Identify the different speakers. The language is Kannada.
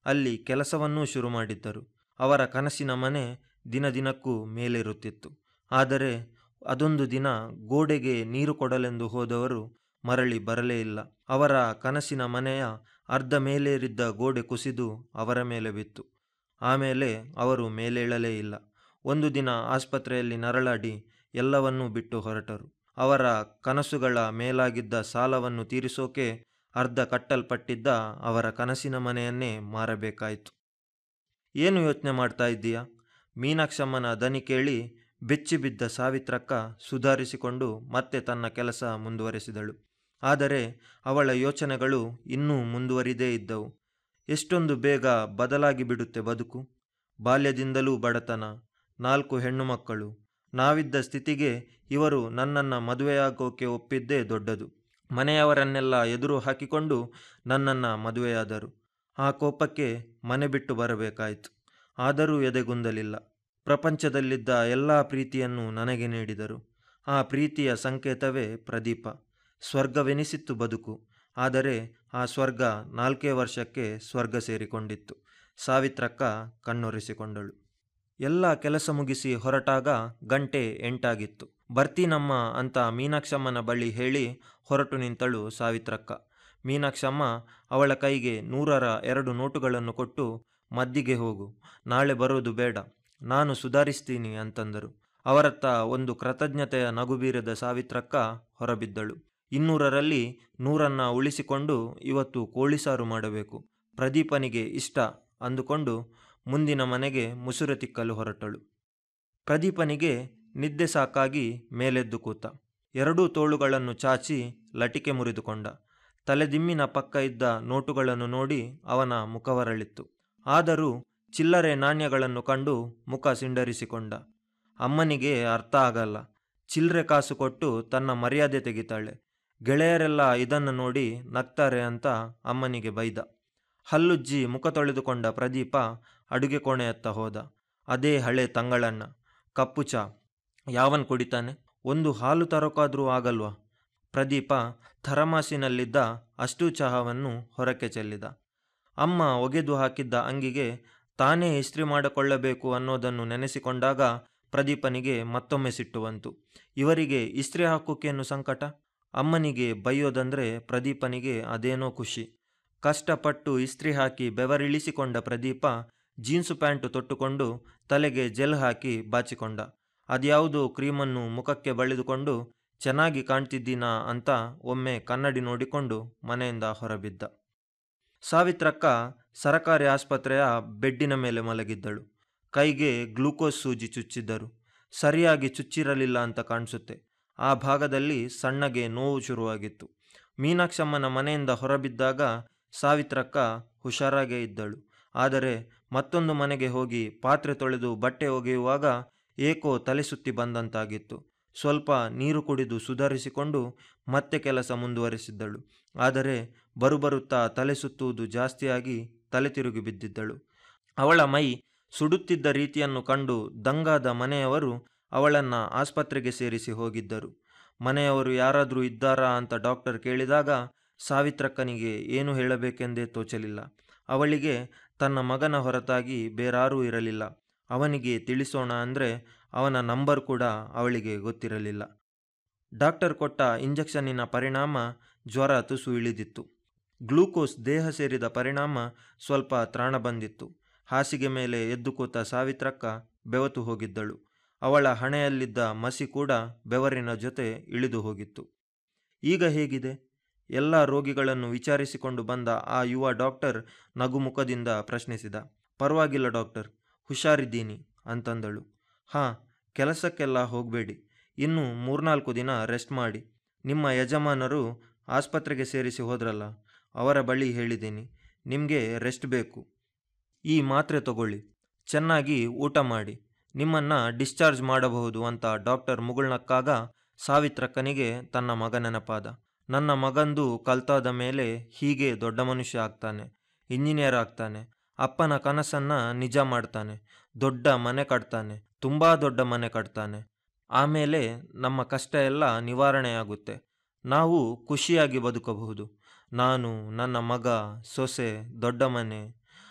Speaker 1: ಅಲ್ಲಿ ಕೆಲಸವನ್ನೂ ಶುರು ಮಾಡಿದ್ದರು ಅವರ ಕನಸಿನ ಮನೆ ದಿನ ದಿನಕ್ಕೂ ಮೇಲೇರುತ್ತಿತ್ತು ಆದರೆ ಅದೊಂದು ದಿನ ಗೋಡೆಗೆ ನೀರು ಕೊಡಲೆಂದು ಹೋದವರು ಮರಳಿ ಬರಲೇ ಇಲ್ಲ ಅವರ ಕನಸಿನ ಮನೆಯ ಅರ್ಧ ಮೇಲೇರಿದ್ದ ಗೋಡೆ ಕುಸಿದು ಅವರ ಮೇಲೆ ಬಿತ್ತು ಆಮೇಲೆ ಅವರು ಮೇಲೇಳಲೇ ಇಲ್ಲ ಒಂದು ದಿನ ಆಸ್ಪತ್ರೆಯಲ್ಲಿ ನರಳಾಡಿ ಎಲ್ಲವನ್ನೂ ಬಿಟ್ಟು ಹೊರಟರು ಅವರ ಕನಸುಗಳ ಮೇಲಾಗಿದ್ದ ಸಾಲವನ್ನು ತೀರಿಸೋಕೆ ಅರ್ಧ ಕಟ್ಟಲ್ಪಟ್ಟಿದ್ದ ಅವರ ಕನಸಿನ ಮನೆಯನ್ನೇ ಮಾರಬೇಕಾಯಿತು ಏನು ಯೋಚನೆ ಮಾಡ್ತಾ ಇದ್ದೀಯಾ ಮೀನಾಕ್ಷಮ್ಮನ ದನಿ ಕೇಳಿ ಬೆಚ್ಚಿಬಿದ್ದ ಸಾವಿತ್ರಕ್ಕ ಸುಧಾರಿಸಿಕೊಂಡು ಮತ್ತೆ ತನ್ನ ಕೆಲಸ ಮುಂದುವರೆಸಿದಳು ಆದರೆ ಅವಳ ಯೋಚನೆಗಳು ಇನ್ನೂ ಮುಂದುವರಿದೇ ಇದ್ದವು ಎಷ್ಟೊಂದು ಬೇಗ ಬದಲಾಗಿ ಬಿಡುತ್ತೆ ಬದುಕು ಬಾಲ್ಯದಿಂದಲೂ ಬಡತನ ನಾಲ್ಕು ಹೆಣ್ಣು ಮಕ್ಕಳು ನಾವಿದ್ದ ಸ್ಥಿತಿಗೆ ಇವರು ನನ್ನನ್ನು ಮದುವೆಯಾಗೋಕೆ ಒಪ್ಪಿದ್ದೇ ದೊಡ್ಡದು ಮನೆಯವರನ್ನೆಲ್ಲ ಎದುರು ಹಾಕಿಕೊಂಡು ನನ್ನನ್ನು ಮದುವೆಯಾದರು ಆ ಕೋಪಕ್ಕೆ ಮನೆ ಬಿಟ್ಟು ಬರಬೇಕಾಯಿತು ಆದರೂ ಎದೆಗುಂದಲಿಲ್ಲ ಪ್ರಪಂಚದಲ್ಲಿದ್ದ ಎಲ್ಲ ಪ್ರೀತಿಯನ್ನು ನನಗೆ ನೀಡಿದರು ಆ ಪ್ರೀತಿಯ ಸಂಕೇತವೇ ಪ್ರದೀಪ ಸ್ವರ್ಗವೆನಿಸಿತ್ತು ಬದುಕು ಆದರೆ ಆ ಸ್ವರ್ಗ ನಾಲ್ಕೇ ವರ್ಷಕ್ಕೆ ಸ್ವರ್ಗ ಸೇರಿಕೊಂಡಿತ್ತು ಸಾವಿತ್ರಕ್ಕ ಕಣ್ಣೊರೆಸಿಕೊಂಡಳು ಎಲ್ಲ ಕೆಲಸ ಮುಗಿಸಿ ಹೊರಟಾಗ ಗಂಟೆ ಎಂಟಾಗಿತ್ತು ಬರ್ತೀನಮ್ಮ ಅಂತ ಮೀನಾಕ್ಷಮ್ಮನ ಬಳಿ ಹೇಳಿ ಹೊರಟು ನಿಂತಳು ಸಾವಿತ್ರಕ್ಕ ಮೀನಾಕ್ಷಮ್ಮ ಅವಳ ಕೈಗೆ ನೂರರ ಎರಡು ನೋಟುಗಳನ್ನು ಕೊಟ್ಟು ಮದ್ದಿಗೆ ಹೋಗು ನಾಳೆ ಬರೋದು ಬೇಡ ನಾನು ಸುಧಾರಿಸ್ತೀನಿ ಅಂತಂದರು ಅವರತ್ತ ಒಂದು ಕೃತಜ್ಞತೆಯ ನಗು ಬೀರದ ಸಾವಿತ್ರಕ್ಕ ಹೊರಬಿದ್ದಳು ಇನ್ನೂರರಲ್ಲಿ ನೂರನ್ನ ಉಳಿಸಿಕೊಂಡು ಇವತ್ತು ಕೋಳಿಸಾರು ಮಾಡಬೇಕು ಪ್ರದೀಪನಿಗೆ ಇಷ್ಟ ಅಂದುಕೊಂಡು ಮುಂದಿನ ಮನೆಗೆ ಮುಸುರೆ ತಿಕ್ಕಲು ಹೊರಟಳು ಪ್ರದೀಪನಿಗೆ ನಿದ್ದೆ ಸಾಕಾಗಿ ಮೇಲೆದ್ದು ಕೂತ ಎರಡೂ ತೋಳುಗಳನ್ನು ಚಾಚಿ ಲಟಿಕೆ ಮುರಿದುಕೊಂಡ ತಲೆದಿಮ್ಮಿನ ಪಕ್ಕ ಇದ್ದ ನೋಟುಗಳನ್ನು ನೋಡಿ ಅವನ ಮುಖವರಳಿತ್ತು ಆದರೂ ಚಿಲ್ಲರೆ ನಾಣ್ಯಗಳನ್ನು ಕಂಡು ಮುಖ ಸಿಂಡರಿಸಿಕೊಂಡ ಅಮ್ಮನಿಗೆ ಅರ್ಥ ಆಗಲ್ಲ ಚಿಲ್ಲರೆ ಕಾಸು ಕೊಟ್ಟು ತನ್ನ ಮರ್ಯಾದೆ ತೆಗಿತಾಳೆ ಗೆಳೆಯರೆಲ್ಲ ಇದನ್ನು ನೋಡಿ ನಗ್ತಾರೆ ಅಂತ ಅಮ್ಮನಿಗೆ ಬೈದ ಹಲ್ಲುಜ್ಜಿ ಮುಖ ತೊಳೆದುಕೊಂಡ ಪ್ರದೀಪ ಅಡುಗೆ ಕೋಣೆಯತ್ತ ಹೋದ ಅದೇ ಹಳೆ ತಂಗಳನ್ನ ಕಪ್ಪು ಚಾ ಯಾವನ್ ಕುಡಿತಾನೆ ಒಂದು ಹಾಲು ತರೋಕಾದ್ರೂ ಆಗಲ್ವಾ ಪ್ರದೀಪ ಥರಮಾಸಿನಲ್ಲಿದ್ದ ಅಷ್ಟೂ ಚಹಾವನ್ನು ಹೊರಕ್ಕೆ ಚೆಲ್ಲಿದ ಅಮ್ಮ ಒಗೆದು ಹಾಕಿದ್ದ ಅಂಗಿಗೆ ತಾನೇ ಇಸ್ತ್ರಿ ಮಾಡಿಕೊಳ್ಳಬೇಕು ಅನ್ನೋದನ್ನು ನೆನೆಸಿಕೊಂಡಾಗ ಪ್ರದೀಪನಿಗೆ ಮತ್ತೊಮ್ಮೆ ಸಿಟ್ಟು ಬಂತು ಇವರಿಗೆ ಇಸ್ತ್ರಿ ಹಾಕೋಕೇನು ಸಂಕಟ ಅಮ್ಮನಿಗೆ ಬೈಯೋದಂದ್ರೆ ಪ್ರದೀಪನಿಗೆ ಅದೇನೋ ಖುಷಿ ಕಷ್ಟಪಟ್ಟು ಇಸ್ತ್ರಿ ಹಾಕಿ ಬೆವರಿಳಿಸಿಕೊಂಡ ಪ್ರದೀಪ ಜೀನ್ಸು ಪ್ಯಾಂಟು ತೊಟ್ಟುಕೊಂಡು ತಲೆಗೆ ಜೆಲ್ ಹಾಕಿ ಬಾಚಿಕೊಂಡ ಅದ್ಯಾವುದೋ ಕ್ರೀಮನ್ನು ಮುಖಕ್ಕೆ ಬಳಿದುಕೊಂಡು ಚೆನ್ನಾಗಿ ಕಾಣ್ತಿದ್ದೀನಾ ಅಂತ ಒಮ್ಮೆ ಕನ್ನಡಿ ನೋಡಿಕೊಂಡು ಮನೆಯಿಂದ ಹೊರಬಿದ್ದ ಸಾವಿತ್ರಕ್ಕ ಸರಕಾರಿ ಆಸ್ಪತ್ರೆಯ ಬೆಡ್ಡಿನ ಮೇಲೆ ಮಲಗಿದ್ದಳು ಕೈಗೆ ಗ್ಲೂಕೋಸ್ ಸೂಜಿ ಚುಚ್ಚಿದ್ದರು ಸರಿಯಾಗಿ ಚುಚ್ಚಿರಲಿಲ್ಲ ಅಂತ ಕಾಣಿಸುತ್ತೆ ಆ ಭಾಗದಲ್ಲಿ ಸಣ್ಣಗೆ ನೋವು ಶುರುವಾಗಿತ್ತು ಮೀನಾಕ್ಷಮ್ಮನ ಮನೆಯಿಂದ ಹೊರಬಿದ್ದಾಗ ಸಾವಿತ್ರಕ್ಕ ಹುಷಾರಾಗೇ ಇದ್ದಳು ಆದರೆ ಮತ್ತೊಂದು ಮನೆಗೆ ಹೋಗಿ ಪಾತ್ರೆ ತೊಳೆದು ಬಟ್ಟೆ ಒಗೆಯುವಾಗ ಏಕೋ ತಲೆ ಸುತ್ತಿ ಬಂದಂತಾಗಿತ್ತು ಸ್ವಲ್ಪ ನೀರು ಕುಡಿದು ಸುಧಾರಿಸಿಕೊಂಡು ಮತ್ತೆ ಕೆಲಸ ಮುಂದುವರಿಸಿದ್ದಳು ಆದರೆ ಬರುಬರುತ್ತಾ ತಲೆ ಸುತ್ತುವುದು ಜಾಸ್ತಿಯಾಗಿ ತಲೆ ತಿರುಗಿ ಬಿದ್ದಿದ್ದಳು ಅವಳ ಮೈ ಸುಡುತ್ತಿದ್ದ ರೀತಿಯನ್ನು ಕಂಡು ದಂಗಾದ ಮನೆಯವರು ಅವಳನ್ನು ಆಸ್ಪತ್ರೆಗೆ ಸೇರಿಸಿ ಹೋಗಿದ್ದರು ಮನೆಯವರು ಯಾರಾದರೂ ಇದ್ದಾರಾ ಅಂತ ಡಾಕ್ಟರ್ ಕೇಳಿದಾಗ ಸಾವಿತ್ರಕ್ಕನಿಗೆ ಏನು ಹೇಳಬೇಕೆಂದೇ ತೋಚಲಿಲ್ಲ ಅವಳಿಗೆ ತನ್ನ ಮಗನ ಹೊರತಾಗಿ ಬೇರಾರೂ ಇರಲಿಲ್ಲ ಅವನಿಗೆ ತಿಳಿಸೋಣ ಅಂದರೆ ಅವನ ನಂಬರ್ ಕೂಡ ಅವಳಿಗೆ ಗೊತ್ತಿರಲಿಲ್ಲ ಡಾಕ್ಟರ್ ಕೊಟ್ಟ ಇಂಜೆಕ್ಷನ್ನಿನ ಪರಿಣಾಮ ಜ್ವರ ತುಸು ಇಳಿದಿತ್ತು ಗ್ಲೂಕೋಸ್ ದೇಹ ಸೇರಿದ ಪರಿಣಾಮ ಸ್ವಲ್ಪ ತ್ರಾಣ ಬಂದಿತ್ತು ಹಾಸಿಗೆ ಮೇಲೆ ಎದ್ದು ಕೂತ ಸಾವಿತ್ರಕ್ಕ ಬೆವತು ಹೋಗಿದ್ದಳು ಅವಳ ಹಣೆಯಲ್ಲಿದ್ದ ಮಸಿ ಕೂಡ ಬೆವರಿನ ಜೊತೆ ಇಳಿದು ಹೋಗಿತ್ತು ಈಗ ಹೇಗಿದೆ ಎಲ್ಲ ರೋಗಿಗಳನ್ನು ವಿಚಾರಿಸಿಕೊಂಡು ಬಂದ ಆ ಯುವ ಡಾಕ್ಟರ್ ನಗುಮುಖದಿಂದ ಪ್ರಶ್ನಿಸಿದ ಪರವಾಗಿಲ್ಲ ಡಾಕ್ಟರ್ ಹುಷಾರಿದ್ದೀನಿ ಅಂತಂದಳು ಹಾಂ ಕೆಲಸಕ್ಕೆಲ್ಲ ಹೋಗಬೇಡಿ ಇನ್ನು ಮೂರ್ನಾಲ್ಕು ದಿನ ರೆಸ್ಟ್ ಮಾಡಿ ನಿಮ್ಮ ಯಜಮಾನರು ಆಸ್ಪತ್ರೆಗೆ ಸೇರಿಸಿ ಹೋದ್ರಲ್ಲ ಅವರ ಬಳಿ ಹೇಳಿದ್ದೀನಿ ನಿಮಗೆ ರೆಸ್ಟ್ ಬೇಕು ಈ ಮಾತ್ರೆ ತಗೊಳ್ಳಿ ಚೆನ್ನಾಗಿ ಊಟ ಮಾಡಿ ನಿಮ್ಮನ್ನು ಡಿಸ್ಚಾರ್ಜ್ ಮಾಡಬಹುದು ಅಂತ ಡಾಕ್ಟರ್ ಮುಗುಳ್ನಕ್ಕಾಗ ಸಾವಿತ್ರಕ್ಕನಿಗೆ ತನ್ನ ಮಗ ನೆನಪಾದ ನನ್ನ ಮಗಂದು ಕಲ್ತಾದ ಮೇಲೆ ಹೀಗೆ ದೊಡ್ಡ ಮನುಷ್ಯ ಆಗ್ತಾನೆ ಇಂಜಿನಿಯರ್ ಆಗ್ತಾನೆ ಅಪ್ಪನ ಕನಸನ್ನ ನಿಜ ಮಾಡ್ತಾನೆ ದೊಡ್ಡ ಮನೆ ಕಟ್ತಾನೆ ತುಂಬ ದೊಡ್ಡ ಮನೆ ಕಟ್ತಾನೆ ಆಮೇಲೆ ನಮ್ಮ ಕಷ್ಟ ಎಲ್ಲ ನಿವಾರಣೆಯಾಗುತ್ತೆ ನಾವು ಖುಷಿಯಾಗಿ ಬದುಕಬಹುದು ನಾನು ನನ್ನ ಮಗ ಸೊಸೆ ದೊಡ್ಡ ಮನೆ